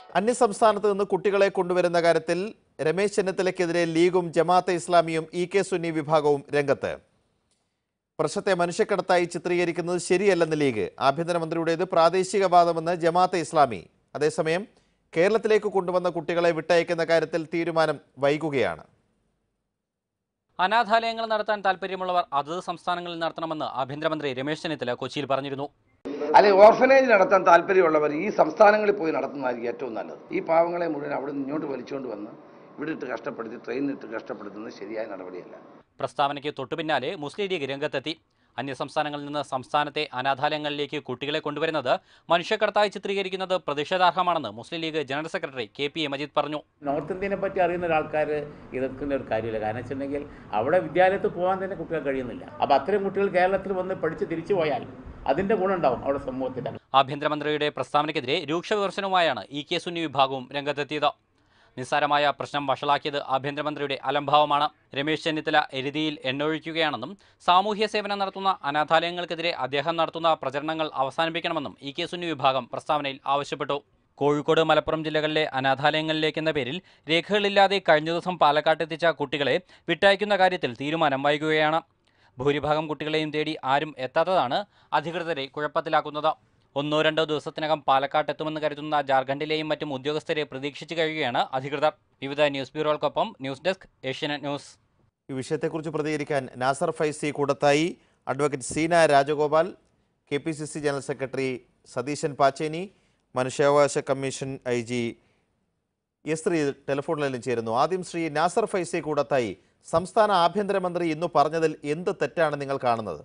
അന്യസംസ്ഥാനത്ത് നിന്ന് കുട്ടികളെ കൊണ്ടുവരുന്ന കാര്യത്തിൽ രമേശ് ചെന്നിത്തലയ്ക്കെതിരെ ലീഗും ജമാഅത്തെ ഇസ്ലാമിയും ഇ കെ സുന്നി വിഭാഗവും രംഗത്ത് പ്രശ്നത്തെ മനുഷ്യക്കടത്തായി ചിത്രീകരിക്കുന്നത് ശരിയല്ലെന്ന് ലീഗ് ആഭ്യന്തരമന്ത്രിയുടേത് പ്രാദേശികവാദമെന്ന് ജമാഅത്തെ ഇസ്ലാമി അതേസമയം കേരളത്തിലേക്ക് കൊണ്ടുവന്ന കുട്ടികളെ വിട്ടയക്കുന്ന കാര്യത്തിൽ തീരുമാനം വൈകുകയാണ് അനാഥാലയങ്ങൾ നടത്താൻ താല്പര്യമുള്ളവർ അതത് സംസ്ഥാനങ്ങളിൽ നടത്തണമെന്ന് ആഭ്യന്തരമന്ത്രി രമേശ് ചെന്നിത്തല കൊച്ചിയിൽ പറഞ്ഞിരുന്നു അല്ലെങ്കിൽ ഓർഫനേജ് നടത്താൻ താല്പര്യമുള്ളവർ ഈ സംസ്ഥാനങ്ങളിൽ പോയി നടത്തുന്നതായിരിക്കും ഏറ്റവും നല്ലത് ഈ പാവങ്ങളെ മുഴുവൻ അവിടെ നിന്ന് ഇങ്ങോട്ട് വലിച്ചുകൊണ്ട് വന്ന് ഇവിടെ ഇട്ട് കഷ്ടപ്പെടുത്തി ട്രെയിനിലിട്ട് കഷ്ടപ്പെടുത്തുന്നത് ശരിയായ നടപടിയല്ല പ്രസ്താവനയ്ക്ക് തൊട്ടുപിന്നാലെ മുസ്ലിം ലീഗ് രംഗത്തെത്തി അന്യസംസ്ഥാനങ്ങളിൽ നിന്ന് സംസ്ഥാനത്തെ അനാഥാലയങ്ങളിലേക്ക് കുട്ടികളെ കൊണ്ടുവരുന്നത് മനുഷ്യക്കടത്തായി ചിത്രീകരിക്കുന്നത് പ്രതിഷേധാർഹമാണെന്ന് Muslim league general secretary K P A Majeed പറഞ്ഞു നോർത്ത് ഇന്ത്യനെ പറ്റി അറിയുന്ന ഒരാൾക്കാർ ഇതൊക്കെ ഒരു കാര്യമില്ല കാരണം വെച്ചിട്ടുണ്ടെങ്കിൽ അവിടെ വിദ്യാലയത്തിൽ പോകാൻ തന്നെ കുട്ടികൾ കഴിയുന്നില്ല അപ്പോൾ അത്തരം കുട്ടികൾ കേരളത്തിൽ വന്ന് പഠിച്ച് തിരിച്ചു പോയാൽ അതിൻ്റെ ഗുണമുണ്ടാവും അവിടെ സമൂഹത്തിൽ ആഭ്യന്തരമന്ത്രിയുടെ പ്രസ്താവനയ്ക്കെതിരെ രൂക്ഷ വിമർശനവുമായാണ് ഇ കെ സുന്നി വിഭാഗവും രംഗത്തെത്തിയത് നിസ്സാരമായ പ്രശ്നം വഷളാക്കിയത് ആഭ്യന്തരമന്ത്രിയുടെ അലംഭാവമാണ് രമേശ് ചെന്നിത്തല എരുതിയിൽ എണ്ണൊഴിക്കുകയാണെന്നും സാമൂഹ്യ സേവനം നടത്തുന്ന അനാഥാലയങ്ങൾക്കെതിരെ അദ്ദേഹം നടത്തുന്ന പ്രചരണങ്ങൾ അവസാനിപ്പിക്കണമെന്നും ഇ കെ സുന്നി വിഭാഗം പ്രസ്താവനയിൽ ആവശ്യപ്പെട്ടു കോഴിക്കോട് മലപ്പുറം ജില്ലകളിലെ അനാഥാലയങ്ങളിലേക്കെന്ന പേരിൽ രേഖകളില്ലാതെ കഴിഞ്ഞ ദിവസം പാലക്കാട്ടെത്തിച്ച കുട്ടികളെ വിട്ടയക്കുന്ന കാര്യത്തിൽ തീരുമാനം വൈകുകയാണ് ഭൂരിഭാഗം കുട്ടികളെയും തേടി ആരും എത്താത്തതാണ് അധികൃതരെ കുഴപ്പത്തിലാക്കുന്നത് ഒന്നോ രണ്ടോ ദിവസത്തിനകം പാലക്കാട്ട് എത്തുമെന്ന് കരുതുന്ന ജാർഖണ്ഡിലെയും മറ്റും ഉദ്യോഗസ്ഥരെ പ്രതീക്ഷിച്ചു കഴിയുകയാണ് അധികൃതർ വിവിധ ന്യൂസ് ബ്യൂറോകൾക്കൊപ്പം ന്യൂസ് ഡെസ്ക് ഏഷ്യനെറ്റ് ന്യൂസ് ഈ വിഷയത്തെക്കുറിച്ച് പ്രതികരിക്കാൻ Nasar Faizy Koodathai advocate Seena Rajagopal K P C C general secretary Satheesan Pacheni മനുഷ്യാവകാശ commission I G S Sree telephone ലൈനിൽ ചേരുന്നു ആദ്യം ശ്രീ നാസർ ഫൈസി കൂടത്തായി സംസ്ഥാന ആഭ്യന്തരമന്ത്രി ഇന്ന് പറഞ്ഞതിൽ എന്ത് തെറ്റാണ് നിങ്ങൾ കാണുന്നത്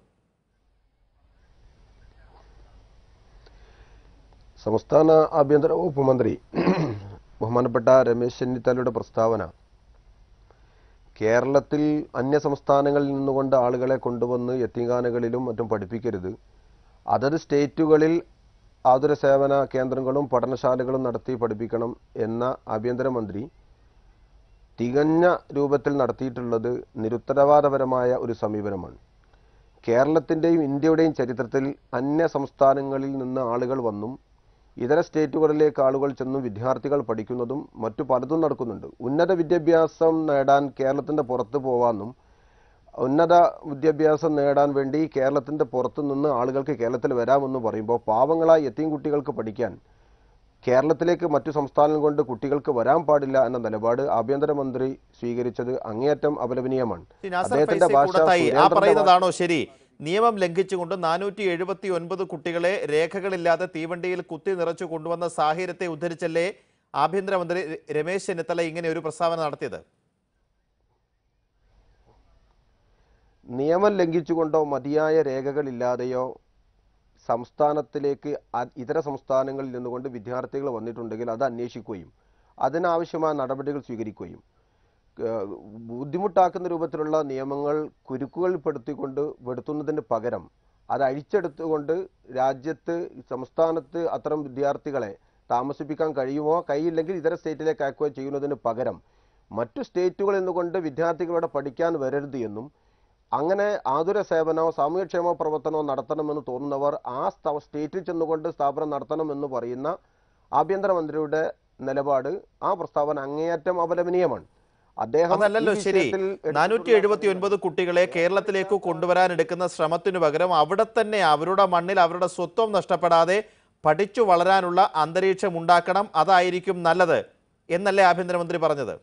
സംസ്ഥാന ആഭ്യന്തര വകുപ്പ് മന്ത്രി ബഹുമാനപ്പെട്ട രമേശ് ചെന്നിത്തലയുടെ പ്രസ്താവന കേരളത്തിൽ അന്യ സംസ്ഥാനങ്ങളിൽ നിന്നുകൊണ്ട് ആളുകളെ കൊണ്ടുവന്ന് യത്തീങ്കാനകളിലും മറ്റും പഠിപ്പിക്കരുത് അതത് സ്റ്റേറ്റുകളിൽ ആതുര സേവന കേന്ദ്രങ്ങളും പഠനശാലകളും നടത്തി പഠിപ്പിക്കണം എന്ന ആഭ്യന്തരമന്ത്രി തികഞ്ഞ രൂപത്തിൽ നടത്തിയിട്ടുള്ളത് നിരുത്തരവാദപരമായ ഒരു സമീപനമാണ് കേരളത്തിൻ്റെയും ഇന്ത്യയുടെയും ചരിത്രത്തിൽ അന്യ സംസ്ഥാനങ്ങളിൽ നിന്ന് ആളുകൾ വന്നും ഇതര സ്റ്റേറ്റുകളിലേക്ക് ആളുകൾ ചെന്നും വിദ്യാർത്ഥികൾ പഠിക്കുന്നതും മറ്റു പലതും നടക്കുന്നുണ്ട് ഉന്നത വിദ്യാഭ്യാസം നേടാൻ കേരളത്തിൻ്റെ പുറത്ത് പോവാമെന്നും ഉന്നത വിദ്യാഭ്യാസം നേടാൻ വേണ്ടി കേരളത്തിൻ്റെ പുറത്തു നിന്ന് ആളുകൾക്ക് കേരളത്തിൽ വരാമെന്ന് പറയുമ്പോൾ പാവങ്ങളായ എത്തിയും കുട്ടികൾക്ക് പഠിക്കാൻ കേരളത്തിലേക്ക് മറ്റു സംസ്ഥാനങ്ങൾ കൊണ്ട് കുട്ടികൾക്ക് വരാൻ പാടില്ല എന്ന നിലപാട് ആഭ്യന്തരമന്ത്രി സ്വീകരിച്ചത് അങ്ങേയറ്റം അപലപനീയമാണ് ശ്രീ നാസർ അദ്ദേഹത്തിന്റെ ഫൈസി ഭാഷ കൂടത്തായി ആ സുരേന്ദ്രന്റെ പറയുന്നതാണോ ശരി നിയമം ലംഘിച്ചുകൊണ്ട് നാനൂറ്റി എഴുപത്തി ഒൻപത് കുട്ടികളെ രേഖകളില്ലാതെ തീവണ്ടിയിൽ കുത്തി നിറച്ചു കൊണ്ടുവന്ന സാഹചര്യത്തെ ഉദ്ധരിച്ചല്ലേ ആഭ്യന്തരമന്ത്രി രമേശ് ചെന്നിത്തല ഇങ്ങനെ ഒരു പ്രസ്താവന നടത്തിയത് നിയമം ലംഘിച്ചുകൊണ്ടോ മതിയായ രേഖകളില്ലാതെയോ സംസ്ഥാനത്തിലേക്ക് അ- ഇതര സംസ്ഥാനങ്ങളിൽ നിന്നുകൊണ്ട് വിദ്യാർത്ഥികൾ വന്നിട്ടുണ്ടെങ്കിൽ അത് അന്വേഷിക്കുകയും അതിനാവശ്യമായ നടപടികൾ സ്വീകരിക്കുകയും ഏഹ് ബുദ്ധിമുട്ടാക്കുന്ന രൂപത്തിലുള്ള നിയമങ്ങൾ കുരുക്കുകൾപ്പെടുത്തിക്കൊണ്ട് വെടുത്തുന്നതിന് പകരം അത് അഴിച്ചെടുത്തുകൊണ്ട് രാജ്യത്ത് സംസ്ഥാനത്ത് അത്തരം വിദ്യാർത്ഥികളെ താമസിപ്പിക്കാൻ കഴിയുമോ കഴിയില്ലെങ്കിൽ ഇതര സ്റ്റേറ്റിലേക്ക് അയക്കുകയോ ചെയ്യുന്നതിന് പകരം മറ്റു സ്റ്റേറ്റുകളിൽ നിന്നുകൊണ്ട് വിദ്യാർത്ഥികളോട് പഠിക്കാൻ വരരുത് എന്നും അങ്ങനെ ആതുര സേവനമോ സാമൂഹ്യക്ഷേമ പ്രവർത്തനമോ നടത്തണമെന്ന് തോന്നുന്നവർ ആ സ്ഥ- സ്റ്റേറ്റിൽ ചെന്നുകൊണ്ട് സ്ഥാപനം നടത്തണമെന്ന് പറയുന്ന ആഭ്യന്തരമന്ത്രിയുടെ നിലപാട് ആ പ്രസ്താവന അങ്ങേയറ്റം അപലപനീയമാണ് അദ്ദേഹം അതല്ലല്ലോ ഈ ശരി വിഷയത്തിൽ നാനൂറ്റി എടുത്തിട്ടുള്ള എഴുപത്തി ഒൻപത് കുട്ടികളെ കേരളത്തിലേക്ക് കൊണ്ടുവരാൻ എടുക്കുന്ന ശ്രമത്തിനു പകരം അവിടെ തന്നെ അവരുടെ മണ്ണിൽ അവരുടെ സ്വത്വം നഷ്ടപ്പെടാതെ പഠിച്ചു വളരാനുള്ള അന്തരീക്ഷം ഉണ്ടാക്കണം അതായിരിക്കും നല്ലത് എന്നല്ലേ ആഭ്യന്തരമന്ത്രി പറഞ്ഞത്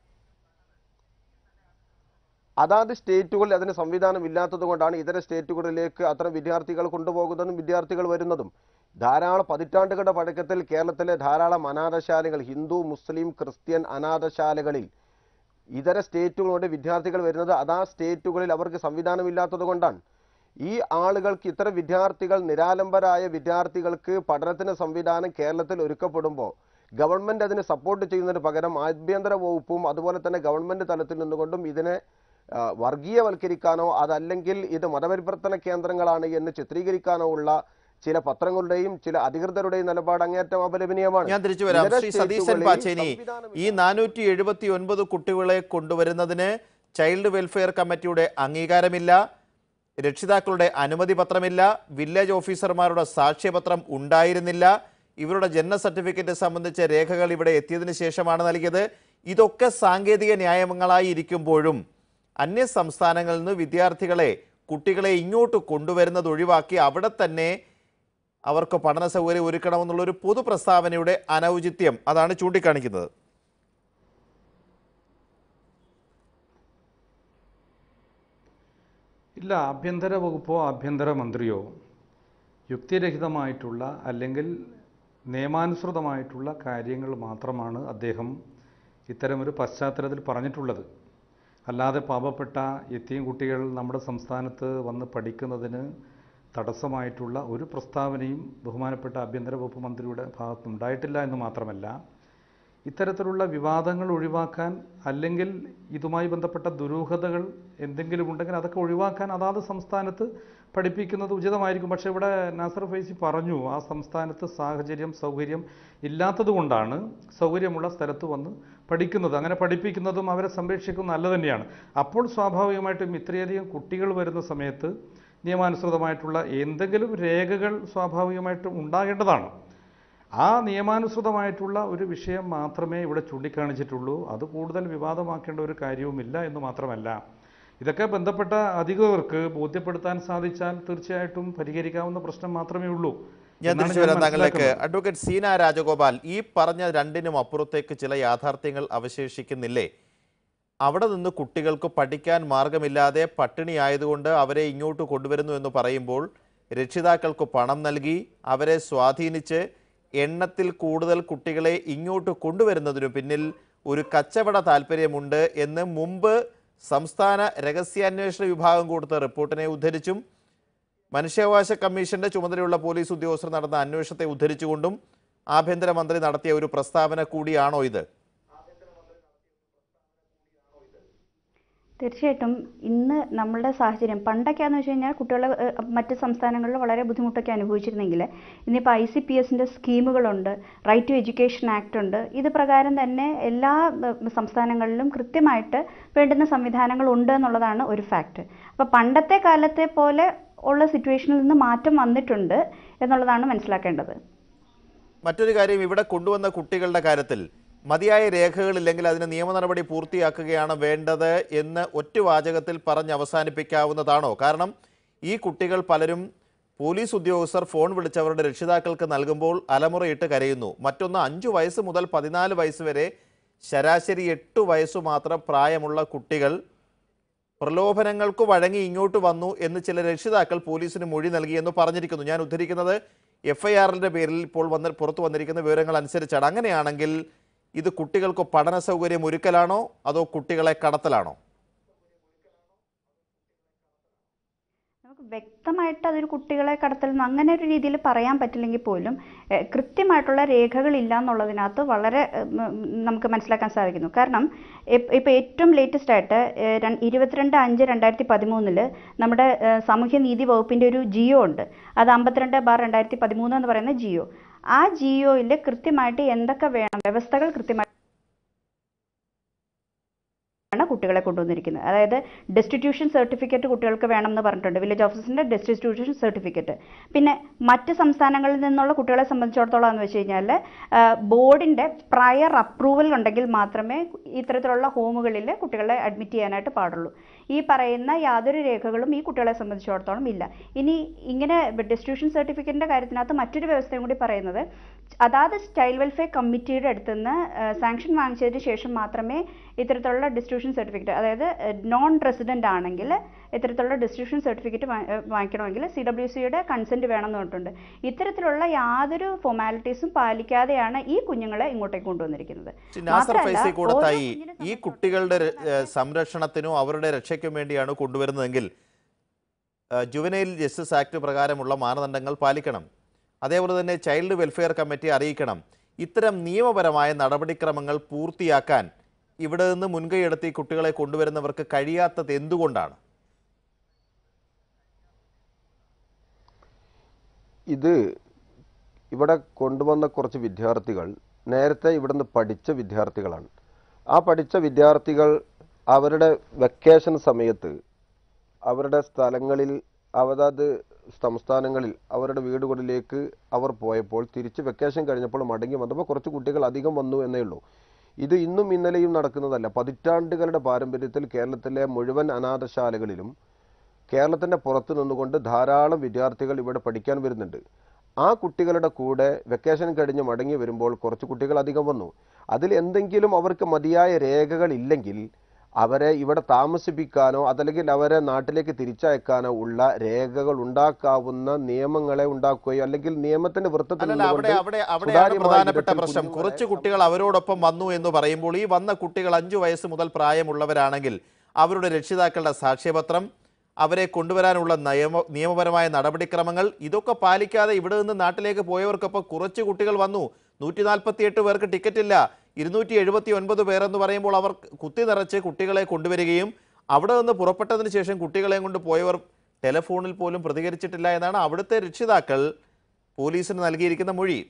അതാത് സ്റ്റേറ്റുകളിൽ അതിന് സംവിധാനം ഇല്ലാത്തത് കൊണ്ടാണ് ഇതര സ്റ്റേറ്റുകളിലേക്ക് അത്തരം വിദ്യാർത്ഥികൾ കൊണ്ടുപോകുന്നതും വിദ്യാർത്ഥികൾ വരുന്നതും ധാരാളം പതിറ്റാണ്ടുകളുടെ പഴക്കത്തിൽ കേരളത്തിലെ ധാരാളം അനാഥശാലകൾ ഹിന്ദു മുസ്ലിം ക്രിസ്ത്യൻ അനാഥശാലകളിൽ ഇതര സ്റ്റേറ്റുകളോട് വിദ്യാർത്ഥികൾ വരുന്നത് അതാ സ്റ്റേറ്റുകളിൽ അവർക്ക് സംവിധാനമില്ലാത്തത് കൊണ്ടാണ് ഈ ആളുകൾക്ക് ഇത്തരം വിദ്യാർത്ഥികൾ നിരാലംബരായ വിദ്യാർത്ഥികൾക്ക് പഠനത്തിന് സംവിധാനം കേരളത്തിൽ ഒരുക്കപ്പെടുമ്പോൾ ഗവൺമെന്റ് അതിന് സപ്പോർട്ട് ചെയ്യുന്നതിന് പകരം ആഭ്യന്തര വകുപ്പും അതുപോലെ തന്നെ ഗവൺമെന്റ് തലത്തിൽ നിന്നുകൊണ്ടും ഇതിനെ ആ, വർഗീയവൽക്കരിക്കാനോ അതല്ലെങ്കിൽ ഇത് മതപരിവർത്തന കേന്ദ്രങ്ങളാണ് എന്ന് ചിത്രീകരിക്കാനോ ഉള്ള ചില പത്രങ്ങളുടെയും ചില അധികൃതരുടെയും നിലപാട് അങ്ങേയറ്റം അപലപനീയമാണ് ഞാൻ തിരിച്ചു വരാം ഇതര ശ്രീ സതീശൻ സ്റ്റേറ്റുകളിൽ പാച്ചേനി സംവിധാനം ഈ നാനൂറ്റി എഴുപത്തി ഒൻപത് കുട്ടികളെ കൊണ്ടുവരുന്നതിന് ചൈൽഡ് വെൽഫെയർ കമ്മിറ്റിയുടെ അംഗീകാരമില്ല രക്ഷിതാക്കളുടെ അനുമതി പത്രമില്ല വില്ലേജ് ഓഫീസർമാരുടെ സാക്ഷ്യപത്രം ഉണ്ടായിരുന്നില്ല ഇവരുടെ ജനന സർട്ടിഫിക്കറ്റ് സംബന്ധിച്ച രേഖകൾ ഇവിടെ എത്തിയതിനു ശേഷമാണ് നൽകിയത് ഇതൊക്കെ സാങ്കേതിക ന്യായങ്ങളായി ഇരിക്കുമ്പോഴും അന്യ സംസ്ഥാനങ്ങളിൽ നിന്ന് വിദ്യാർത്ഥികളെ കുട്ടികളെ ഇങ്ങോട്ട് കൊണ്ടുവരുന്നത് ഒഴിവാക്കി അവിടെ തന്നെ അവർക്ക് പഠന സൗകര്യം ഒരുക്കണമെന്നുള്ള ഒരു പൊതു പ്രസ്താവനയുടെ അനൗചിത്യം അതാണ് ചൂണ്ടിക്കാണിക്കുന്നത് ഇല്ല ആഭ്യന്തര വകുപ്പോ ആഭ്യന്തര മന്ത്രിയോ യുക്തിരഹിതമായിട്ടുള്ള അല്ലെങ്കിൽ നിയമാനുസൃതമായിട്ടുള്ള കാര്യങ്ങൾ മാത്രമാണ് അദ്ദേഹം ഇത്തരമൊരു പശ്ചാത്തലത്തിൽ പറഞ്ഞിട്ടുള്ളത് അല്ലാതെ പാവപ്പെട്ട എത്തിയും കുട്ടികൾ നമ്മുടെ സംസ്ഥാനത്ത് വന്ന് പഠിക്കുന്നതിന് തടസ്സമായിട്ടുള്ള ഒരു പ്രസ്താവനയും ബഹുമാനപ്പെട്ട ആഭ്യന്തര വകുപ്പ് മന്ത്രിയുടെ ഭാഗത്തുനിന്നുണ്ടായിട്ടില്ല എന്ന് മാത്രമല്ല ഇത്തരത്തിലുള്ള വിവാദങ്ങൾ ഒഴിവാക്കാൻ അല്ലെങ്കിൽ ഇതുമായി ബന്ധപ്പെട്ട ദുരൂഹതകൾ എന്തെങ്കിലും ഉണ്ടെങ്കിൽ അതൊക്കെ ഒഴിവാക്കാൻ അതാത് സംസ്ഥാനത്ത് പഠിപ്പിക്കുന്നത് ഉചിതമായിരിക്കും പക്ഷേ ഇവിടെ നാസർ ഫൈസി പറഞ്ഞു ആ സംസ്ഥാനത്ത് സാഹചര്യം സൗകര്യം ഇല്ലാത്തത് കൊണ്ടാണ് സൗകര്യമുള്ള സ്ഥലത്ത് വന്ന് പഠിക്കുന്നത് അങ്ങനെ പഠിപ്പിക്കുന്നതും അവരെ സംരക്ഷിക്കുന്നതും നല്ല തന്നെയാണ് അപ്പോൾ സ്വാഭാവികമായിട്ടും ഇത്രയധികം കുട്ടികൾ വരുന്ന സമയത്ത് നിയമാനുസൃതമായിട്ടുള്ള എന്തെങ്കിലും രേഖകൾ സ്വാഭാവികമായിട്ടും ഉണ്ടാകേണ്ടതാണ് ആ നിയമാനുസൃതമായിട്ടുള്ള ഒരു വിഷയം മാത്രമേ ഇവിടെ ചൂണ്ടിക്കാണിച്ചിട്ടുള്ളൂ അത് കൂടുതൽ വിവാദമാക്കേണ്ട ഒരു കാര്യവുമില്ല എന്ന് മാത്രമല്ല ഇതൊക്കെ ബന്ധപ്പെട്ട അധികൃതർക്ക് ബോധ്യപ്പെടുത്താൻ സാധിച്ചാൽ തീർച്ചയായിട്ടും പരിഹരിക്കാവുന്ന പ്രശ്നം മാത്രമേ ഉള്ളൂ ഞാൻ എന്നാണ് തിരിച്ചു വരാം താങ്കളിലേക്ക് മനസ്സിലാക്കുന്നത്. അഡ്വക്കേറ്റ് സീന രാജഗോപാൽ ഈ പറഞ്ഞ രണ്ടിനും അപ്പുറത്തേക്ക് ചില യാഥാർത്ഥ്യങ്ങൾ അവശേഷിക്കുന്നില്ലേ അവിടെ നിന്ന് കുട്ടികൾക്ക് പഠിക്കാൻ മാർഗമില്ലാതെ പട്ടിണി ആയതുകൊണ്ട് അവരെ ഇങ്ങോട്ട് കൊണ്ടുവരുന്നു എന്ന് പറയുമ്പോൾ രക്ഷിതാക്കൾക്ക് പണം നൽകി അവരെ സ്വാധീനിച്ച് എണ്ണത്തിൽ കൂടുതൽ കുട്ടികളെ ഇങ്ങോട്ട് കൊണ്ടുവരുന്നതിനു പിന്നിൽ ഒരു കച്ചവട താല്പര്യമുണ്ട് എന്ന് മുമ്പ് സംസ്ഥാന രഹസ്യാന്വേഷണ വിഭാഗം കൊടുത്ത റിപ്പോർട്ടിനെ ഉദ്ധരിച്ചും മനുഷ്യാവകാശ കമ്മീഷന്റെ ചുമതലയുള്ള പോലീസ് ഉദ്യോഗസ്ഥർ നടന്ന അന്വേഷണത്തെ ഉദ്ധരിച്ചുകൊണ്ടും ആഭ്യന്തരമന്ത്രി നടത്തിയ ഒരു പ്രസ്താവന കൂടിയാണോ ഇത് തീർച്ചയായിട്ടും ഇന്ന് നമ്മളുടെ സാഹചര്യം പണ്ടൊക്കെയാന്ന് വെച്ച് കഴിഞ്ഞാൽ കുട്ടികൾ മറ്റ് സംസ്ഥാനങ്ങളിൽ വളരെ ബുദ്ധിമുട്ടൊക്കെ അനുഭവിച്ചിരുന്നെങ്കിൽ ഇന്നിപ്പോൾ ഐ സി പി എസിൻ്റെ സ്കീമുകളുണ്ട് റൈറ്റ് ടു എഡ്യൂക്കേഷൻ ആക്ട് ഉണ്ട് ഇത് പ്രകാരം തന്നെ എല്ലാ ഏഹ്, സംസ്ഥാനങ്ങളിലും കൃത്യമായിട്ട് വേണ്ടുന്ന സംവിധാനങ്ങൾ ഉണ്ട് എന്നുള്ളതാണ് ഒരു ഫാക്റ്റ് അപ്പോൾ പണ്ടത്തെ കാലത്തെ പോലെ ഉള്ള സിറ്റുവേഷനിൽ നിന്ന് മാറ്റം വന്നിട്ടുണ്ട് എന്നുള്ളതാണ് മനസ്സിലാക്കേണ്ടത് മറ്റൊരു കാര്യം ഇവിടെ കൊണ്ടുവന്ന കുട്ടികളുടെ കാര്യത്തിൽ മതിയായ രേഖകളില്ലെങ്കിൽ അതിന് നിയമ നടപടി പൂർത്തിയാക്കുകയാണ് വേണ്ടത് എന്ന് ഒറ്റ വാചകത്തിൽ പറഞ്ഞ് അവസാനിപ്പിക്കാവുന്നതാണോ കാരണം ഈ കുട്ടികൾ പലരും പോലീസ് ഉദ്യോഗസ്ഥർ ഫോൺ വിളിച്ചവരുടെ രക്ഷിതാക്കൾക്ക് നൽകുമ്പോൾ അലമുറയിട്ട് കരയുന്നു മറ്റൊന്ന് അഞ്ചു വയസ്സ് മുതൽ പതിനാല് വയസ്സ് വരെ ശരാശരി എട്ട് വയസ്സു മാത്രം പ്രായമുള്ള കുട്ടികൾ പ്രലോഭനങ്ങൾക്ക് വഴങ്ങി ഇങ്ങോട്ട് വന്നു എന്ന് ചില രക്ഷിതാക്കൾ പോലീസിന് മൊഴി നൽകിയെന്ന് പറഞ്ഞിരിക്കുന്നു ഞാൻ ഉദ്ധരിക്കുന്നത് എഫ് ഐ ആറിൻ്റെ പേരിൽ ഇപ്പോൾ വന്ന് പുറത്തു വന്നിരിക്കുന്ന വിവരങ്ങൾ അനുസരിച്ചാണ് അങ്ങനെയാണെങ്കിൽ ഇത് കുട്ടികൾക്ക് പഠന സൗകര്യം ഒരുക്കലാണോ അതോ കുട്ടികളെ കടത്തലാണോ നമുക്ക് വ്യക്തമായിട്ട് അതൊരു കുട്ടികളെ കടത്തൽ അങ്ങനെ ഒരു രീതിയിൽ പറയാൻ പറ്റില്ലെങ്കിൽ പോലും ഏഹ്, കൃത്യമായിട്ടുള്ള രേഖകളില്ല എന്നുള്ളതിനകത്ത് വളരെ ഏഹ്, ഉം, നമുക്ക് മനസ്സിലാക്കാൻ സാധിക്കുന്നു കാരണം ഇപ്പ- ഇപ്പോൾ ഏറ്റവും ലേറ്റസ്റ്റ് ആയിട്ട് ഏഹ്, രൺ- ഇരുപത്തിരണ്ട് അഞ്ച് രണ്ടായിരത്തി പതിമൂന്നില് നമ്മുടെ ഏഹ്, സാമൂഹ്യനീതി വകുപ്പിൻ്റെ ഒരു ജിയോ ഉണ്ട് അത് അമ്പത്തിരണ്ട് ബാർ രണ്ടായിരത്തി പതിമൂന്ന് എന്ന് പറയുന്ന ജിയോ ആ ജിയോയിൽ കൃത്യമായിട്ട് എന്തൊക്കെ വേണം വ്യവസ്ഥകൾ കൃത്യമായിട്ട് ആണ് കുട്ടികളെ കൊണ്ടുവന്നിരിക്കുന്നത് അതായത് ഡെസ്റ്റിറ്റ്യൂഷൻ സർട്ടിഫിക്കറ്റ് കുട്ടികൾക്ക് വേണമെന്ന് പറഞ്ഞിട്ടുണ്ട് വില്ലേജ് ഓഫീസിൻ്റെ ഡെസ്റ്റിറ്റ്യൂഷൻ സർട്ടിഫിക്കറ്റ് പിന്നെ മറ്റ് സംസ്ഥാനങ്ങളിൽ നിന്നുള്ള കുട്ടികളെ സംബന്ധിച്ചിടത്തോളം എന്ന് വെച്ച് കഴിഞ്ഞാൽ ബോർഡിൻ്റെ പ്രയർ അപ്രൂവൽ ഉണ്ടെങ്കിൽ മാത്രമേ ഇത്തരത്തിലുള്ള ഹോമുകളിൽ കുട്ടികളെ അഡ്മിറ്റ് ചെയ്യാനായിട്ട് പാടുള്ളൂ ഈ പറയുന്ന യാതൊരു രേഖകളും ഈ കുട്ടികളെ സംബന്ധിച്ചിടത്തോളം ഇല്ല ഇനി ഇങ്ങനെ ഡെസ്റ്റിറ്റ്യൂഷൻ സർട്ടിഫിക്കറ്റിൻ്റെ കാര്യത്തിനകത്ത് മറ്റൊരു വ്യവസ്ഥയും കൂടി പറയുന്നത് അതാത് ചൈൽഡ് വെൽഫെയർ കമ്മിറ്റിയുടെ അടുത്ത് നിന്ന് സാങ്ഷൻ വാങ്ങിച്ചതിന് ശേഷം മാത്രമേ ഇത്തരത്തിലുള്ള ഡിസ്ട്രിബ്യൂഷൻ സർട്ടിഫിക്കറ്റ് അതായത് നോൺ റെസിഡൻ്റ് ആണെങ്കിൽ ഇത്തരത്തിലുള്ള ഡിസ്ട്രിബ്യൂഷൻ സർട്ടിഫിക്കറ്റ് വാങ്ങിക്കണമെങ്കിൽ സി ഡബ്ല്യു സിയുടെ കൺസെൻറ്റ് വേണമെന്ന് പറഞ്ഞിട്ടുണ്ട് ഇത്തരത്തിലുള്ള യാതൊരു ഫോർമാലിറ്റീസും പാലിക്കാതെയാണ് ഈ കുഞ്ഞുങ്ങളെ ഇങ്ങോട്ടേക്ക് കൊണ്ടുവന്നിരിക്കുന്നത് ശ്രീ നാസർ മാത്രമല്ല, ഫൈസി കൂടത്തായി ഓരോ കുഞ്ഞിനെ ഈ കുട്ടികളുടെ ര- ഏഹ് സംരക്ഷണത്തിനോ അവരുടെ രക്ഷയ്ക്കും വേണ്ടിയാണ് കൊണ്ടുവരുന്നതെങ്കിൽ ജുവനൈൽ ജസ്റ്റിസ് ആക്ട് പ്രകാരമുള്ള മാനദണ്ഡങ്ങൾ പാലിക്കണം അതേപോലെ തന്നെ ചൈൽഡ് വെൽഫെയർ കമ്മിറ്റി അറിയിക്കണം ഇത്തരം നിയമപരമായ നടപടിക്രമങ്ങൾ പൂർത്തിയാക്കാൻ ഇവിടെ നിന്ന് മുൻകൈയെടുത്ത് ഈ കുട്ടികളെ കൊണ്ടുവരുന്നവർക്ക് കഴിയാത്തത് എന്തുകൊണ്ടാണ് ഇത് ഇവിടെ കൊണ്ടുവന്ന കുറച്ച് വിദ്യാർത്ഥികൾ നേരത്തെ ഇവിടുന്ന് പഠിച്ച വിദ്യാർത്ഥികളാണ് ആ പഠിച്ച വിദ്യാർത്ഥികൾ അവരുടെ വെക്കേഷൻ സമയത്ത് അവരുടെ സ്ഥലങ്ങളിൽ അവരത് സംസ്ഥാനങ്ങളിൽ അവരുടെ വീടുകളിലേക്ക് അവർ പോയപ്പോൾ തിരിച്ച് വെക്കേഷൻ കഴിഞ്ഞപ്പോൾ മടങ്ങി വന്നപ്പോൾ കുറച്ച് കുട്ടികൾ അധികം വന്നു എന്നേ ഉള്ളൂ ഇത് ഇന്നും ഇന്നലെയും നടക്കുന്നതല്ല പതിറ്റാണ്ടുകളുടെ പാരമ്പര്യത്തിൽ കേരളത്തിലെ മുഴുവൻ അനാഥശാലകളിലും കേരളത്തിൻ്റെ പുറത്തു നിന്നുകൊണ്ട് ധാരാളം വിദ്യാർത്ഥികൾ ഇവിടെ പഠിക്കാൻ വരുന്നുണ്ട് ആ കുട്ടികളുടെ കൂടെ വെക്കേഷൻ കഴിഞ്ഞ് മടങ്ങി വരുമ്പോൾ കുറച്ച് കുട്ടികൾ അധികം വന്നു അതിൽ എന്തെങ്കിലും അവർക്ക് മതിയായ രേഖകൾ ഇല്ലെങ്കിൽ അവരെ ഇവിടെ താമസിപ്പിക്കാനോ അതല്ലെങ്കിൽ അവരെ നാട്ടിലേക്ക് തിരിച്ചയക്കാനോ ഉള്ള രേഖകൾ ഉണ്ടാക്കാവുന്ന നിയമങ്ങളെ ഉണ്ടാക്കുകയോ അല്ലെങ്കിൽ നിയമത്തിന്റെ വൃത്തത്തിൽ അല്ലല്ല അവിടെ നിന്നുകൊണ്ട് അവിടെ അവിടെയാണ് സുതാര്യമായ പ്രധാനപ്പെട്ട വിധത്തിൽ പ്രശ്നം കുഞ്ഞുങ്ങളെ കുറച്ച് കുട്ടികൾ അവരോടൊപ്പം വന്നു എന്ന് പറയുമ്പോൾ ഈ വന്ന കുട്ടികൾ അഞ്ചു വയസ്സ് മുതൽ പ്രായമുള്ളവരാണെങ്കിൽ അവരുടെ രക്ഷിതാക്കളുടെ സാക്ഷ്യപത്രം അവരെ കൊണ്ടുവരാനുള്ള നിയമ നിയമപരമായ നടപടിക്രമങ്ങൾ ഇതൊക്കെ പാലിക്കാതെ ഇവിടെ നിന്ന് നാട്ടിലേക്ക് പോയവർക്കൊപ്പം കുറച്ച് കുട്ടികൾ വന്നു നൂറ്റി നാൽപ്പത്തിയെട്ട് പേർക്ക് ടിക്കറ്റ് ഇല്ല ഇരുന്നൂറ്റി എഴുപത്തി ഒൻപത് പേർ എന്ന് പറയുമ്പോൾ അവർ കുത്തി നിറച്ച് കുട്ടികളെ കൊണ്ടുവരികയും അവിടെ നിന്ന് പുറപ്പെട്ടതിന് ശേഷം കുട്ടികളെ കൊണ്ട് പോയവർ ടെലിഫോണിൽ പോലും പ്രതികരിച്ചിട്ടില്ല എന്നാണ് അവിടുത്തെ രക്ഷിതാക്കൾ പോലീസിന് നൽകിയിരിക്കുന്ന മൊഴി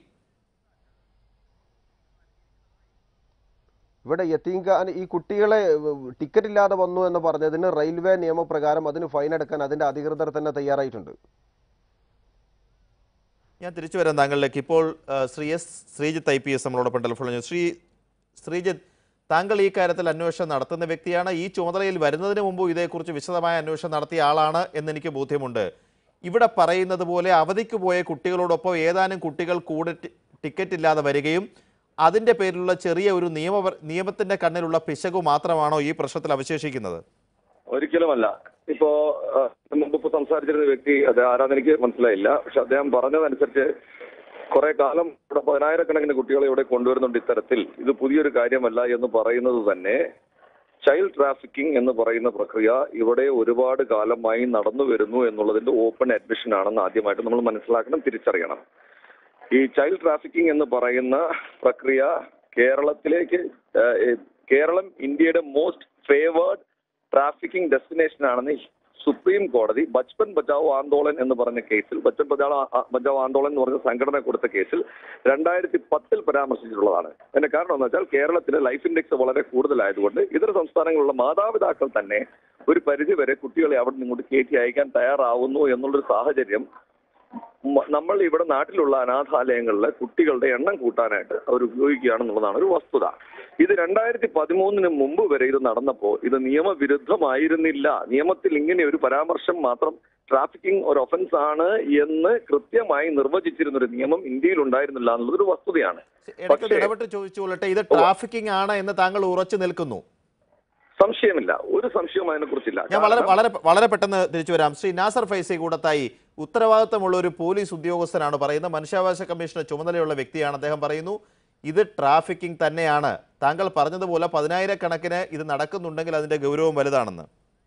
ഇവിടെ യത്തീംഖാൻ ഈ കുട്ടികളെ ടിക്കറ്റ് ഇല്ലാതെ വന്നു എന്ന് പറഞ്ഞതിന് റെയിൽവേ നിയമപ്രകാരം അതിന് ഫൈൻ അടക്കാൻ അതിന്റെ അധികൃതർ തന്നെ തയ്യാറായിട്ടുണ്ട് ഞാൻ തിരിച്ചു വരാം താങ്കളിലേക്ക് ഇപ്പോൾ ആ, Sree S Sreejith I P S നമ്മളോടൊപ്പം ടെലിഫോണിൽ ശ്രീ ശ്രീജിത്ത് താങ്കൾ ഈ കാര്യത്തിൽ അന്വേഷണം നടത്തുന്ന വ്യക്തിയാണ് ഈ ചുമതലയിൽ വരുന്നതിന് മുമ്പ് ഇതേക്കുറിച്ച് വിശദമായ അന്വേഷണം നടത്തിയ ആളാണ് എന്നെനിക്ക് ബോധ്യമുണ്ട് ഇവിടെ പറയുന്നത് പോലെ അവധിക്ക് പോയ കുട്ടികളോടൊപ്പം ഏതാനും കുട്ടികൾ കൂടെ ടി- ടിക്കറ്റ് ഇല്ലാതെ വരികയും അതിൻ്റെ പേരിലുള്ള ചെറിയ ഒരു നിയമ നിയമത്തിൻ്റെ കണ്ണിലുള്ള പിശകു മാത്രമാണോ ഈ പ്രശ്നത്തിൽ അവശേഷിക്കുന്നത് ഒരിക്കലുമല്ല ഇപ്പോ ആ, മുമ്പ് ഇപ്പൊ സംസാരിച്ചിരുന്ന വ്യക്തി അത് ആരാന്ന് എനിക്ക് മനസ്സിലായില്ല പക്ഷെ അദ്ദേഹം പറഞ്ഞതനുസരിച്ച് കുറെ കാലം ഇവിടെ പതിനായിരക്കണക്കിന് കുട്ടികളെ ഇവിടെ കൊണ്ടുവരുന്നുണ്ട് ഇത്തരത്തിൽ ഇത് പുതിയൊരു കാര്യമല്ല എന്ന് പറയുന്നത് തന്നെ ചൈൽഡ് ട്രാഫിക്കിംഗ് എന്ന് പറയുന്ന പ്രക്രിയ ഇവിടെ ഒരുപാട് കാലമായി നടന്നു വരുന്നു എന്നുള്ളതിന്റെ ഓപ്പൺ അഡ്മിഷൻ ആണെന്ന് ആദ്യമായിട്ട് നമ്മൾ മനസ്സിലാക്കണം തിരിച്ചറിയണം ഈ ചൈൽഡ് ട്രാഫിക്കിംഗ് എന്ന് പറയുന്ന പ്രക്രിയ കേരളത്തിലേക്ക് ആ, ഏ, കേരളം ഇന്ത്യയുടെ മോസ്റ്റ് ഫേവേർഡ് ട്രാഫിക്കിംഗ് ഡെസ്റ്റിനേഷൻ ആണെന്ന് സുപ്രീം കോടതി ബച്പൻ ബച്ചാവോ ആന്തോളൻ എന്ന് പറഞ്ഞ കേസിൽ ബച്ചൻ ബച്ചാവോ ആ- ബച്ചാവോ ആന്തോളൻ എന്ന് പറഞ്ഞ സംഘടന കൊടുത്ത കേസിൽ രണ്ടായിരത്തി പത്തിൽ പരാമർശിച്ചിട്ടുള്ളതാണ് അതിന്റെ കാരണം എന്ന് വെച്ചാൽ കേരളത്തിലെ ലൈഫ് ഇൻഡെക്സ് വളരെ കൂടുതലായതുകൊണ്ട് ഇതര സംസ്ഥാനങ്ങളിലുള്ള മാതാപിതാക്കൾ തന്നെ ഒരു പരിധിവരെ കുട്ടികളെ അവിടെ നിന്ന് ഇങ്ങോട്ട് കയറ്റി അയക്കാൻ തയ്യാറാവുന്നു എന്നുള്ളൊരു സാഹചര്യം മ- നമ്മൾ ഇവിടെ നാട്ടിലുള്ള അനാഥാലയങ്ങളിലെ കുട്ടികളുടെ എണ്ണം കൂട്ടാനായിട്ട് അവർ ഉപയോഗിക്കുകയാണെന്നുള്ളതാണ് ഒരു വസ്തുത ഇത് രണ്ടായിരത്തി പതിമൂന്നിന് മുമ്പ് വരെ ഇത് നടന്നപ്പോൾ ഇത് നിയമവിരുദ്ധമായിരുന്നില്ല നിയമത്തിൽ ഇങ്ങനെ ഒരു പരാമർശം മാത്രം ട്രാഫിക്കിംഗ് ഒരു ഒഫൻസ് ആണ് എന്ന് കൃത്യമായി നിർവചിച്ചിരുന്ന ഒരു നിയമം ഇന്ത്യയിൽ ഉണ്ടായിരുന്നില്ല എന്നുള്ളതൊരു വസ്തുതയാണ് ഇടയ്ക്കൊന്ന് പക്ഷേ- ഇടപെട്ട് ചോദിച്ചുകൊള്ളട്ടെ ഇത് ട്രാഫിക്കിംഗ് ആണ് എന്ന് താങ്കൾ ഉറച്ചു നിൽക്കുന്നു സംശയമില്ല ഒരു സംശയവും അതിനെക്കുറിച്ചില്ല ഞാൻ വളരെ കാരണം- വളരെ വളരെ പെട്ടെന്ന് തിരിച്ചു വരാം ശ്രീ നാസർ ഫൈസി കൂടത്തായി ഉത്തരവാദിത്തമുള്ള ഒരു പോലീസ് ഉദ്യോഗസ്ഥനാണ് പറയുന്നത് മനുഷ്യാവകാശ കമ്മീഷന് ചുമതലയുള്ള വ്യക്തിയാണ് അദ്ദേഹം പറയുന്നു ഇത് ട്രാഫിക്കിംഗ് തന്നെയാണ് താങ്കൾ പറഞ്ഞതുപോലെ പതിനായിരക്കണക്കിന് ഇത് നടക്കുന്നുണ്ടെങ്കിൽ അതിന്റെ ഗൗരവം വലുതാണെന്ന്